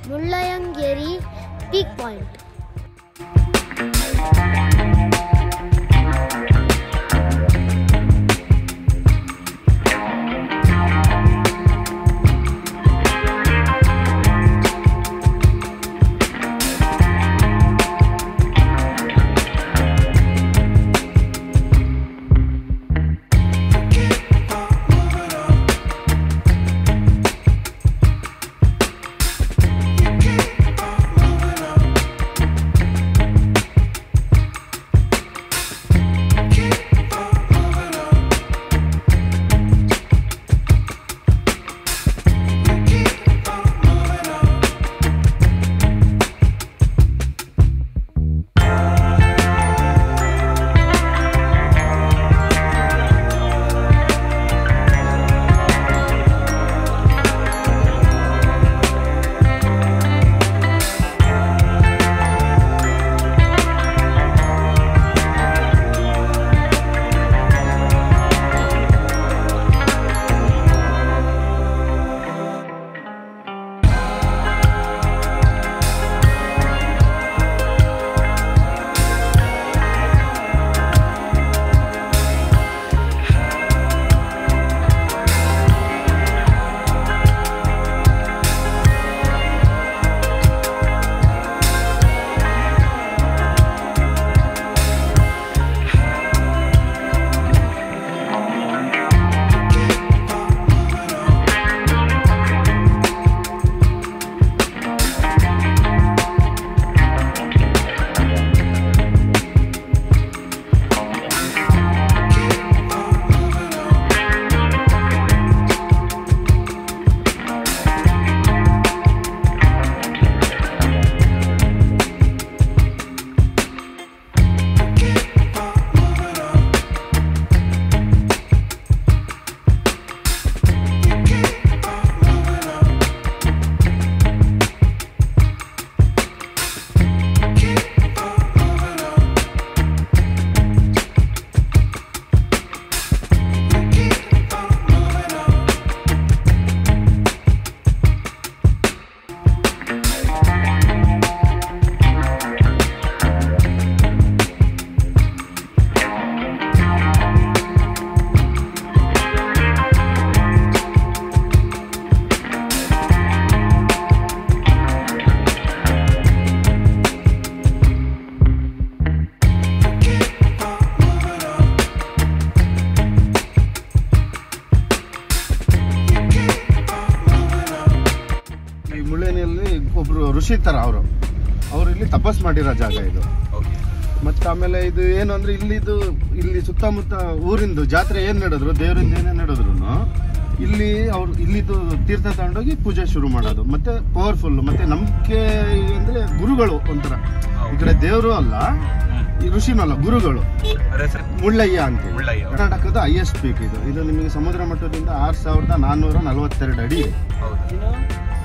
ಮುಳ್ಳಯ್ಯಂಗೇರಿ peak point ಈ ಮುಳ್ಳೇನಿಯಲ್ಲಿ ಒಬ್ರು ಋಷಿ ತರ ಅವರು ಅವರು ಇಲ್ಲಿ ತಪಸ್ ಮಾಡಿರೋ ಜಾಗ ಇದು ಮತ್ತೆ ಆಮೇಲೆ ಇದು ಏನು ಅಂದ್ರೆ ಇಲ್ಲಿದು ಇಲ್ಲಿ ಸುತ್ತಮುತ್ತ ಊರಿಂದು ಜಾತ್ರೆ ಏನ್ ನಡೆದ್ರು ದೇವರಿಂದ ಏನೇ ನಡೆದ್ರು ಇಲ್ಲಿ ಅವ್ರು ಇಲ್ಲಿದು ತೀರ್ಥ ತಗೊಂಡೋಗಿ ಪೂಜೆ ಶುರು ಮಾಡೋದು ಮತ್ತೆ ಪವರ್ಫುಲ್ ಮತ್ತೆ ನಂಬಿಕೆ ಅಂದ್ರೆ ಗುರುಗಳು ಒಂಥರ ಈ ಕಡೆ ದೇವರು ಅಲ್ಲ ಈ ಋಷಿನೂ ಅಲ್ಲ ಗುರುಗಳು ಮುಳ್ಳಯ್ಯ ಅಂತ ಹೇಳಿ. ಮುಳ್ಳಯ್ಯ. ಕರ್ನಾಟಕದ ಹೈಯೆಸ್ಟ್ ಪೀಕ್ ಇದು ಇದು ನಿಮಗೆ ಸಮುದ್ರ ಮಟ್ಟದಿಂದ ಆರ್ ಸಾವಿರದ ನಾನ್ನೂರ ನಲವತ್ತೆರಡು ಅಡಿ ಇದೆ